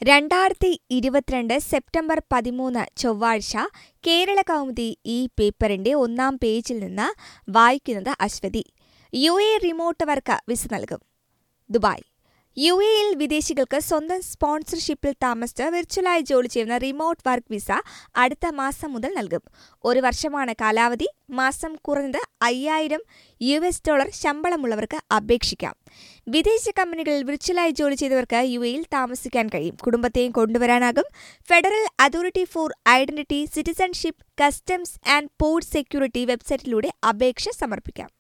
രണ്ടായിരത്തി ഇരുപത്തിരണ്ട് സെപ്റ്റംബർ പതിമൂന്ന് ചൊവ്വാഴ്ച കേരള കൗമുദി ഈ പേപ്പറിന്റെ ഒന്നാം പേജിൽ നിന്ന് വായിക്കുന്നത് Aswathi U A remote work visa നൽകും ദുബായ് യു എയിൽ വിദേശികൾക്ക് സ്വന്തം സ്പോൺസർഷിപ്പിൽ താമസിച്ച് വിർച്വലായി ജോലി ചെയ്യുന്ന റിമോട്ട് വർക്ക് വിസ അടുത്ത മാസം മുതൽ നൽകും ഒരു വർഷമാണ് കാലാവധി മാസം കുറഞ്ഞത് അയ്യായിരം യു എസ് ഡോളർ ശമ്പളമുള്ളവർക്ക് അപേക്ഷിക്കാം വിദേശ കമ്പനികളിൽ വിർച്വലായി ജോലി ചെയ്തവർക്ക് യു എയിൽ താമസിക്കാൻ കഴിയും കുടുംബത്തെയും കൊണ്ടുവരാനാകും federal authority for identity citizenship customs and port security വെബ്സൈറ്റിലൂടെ അപേക്ഷ സമർപ്പിക്കാം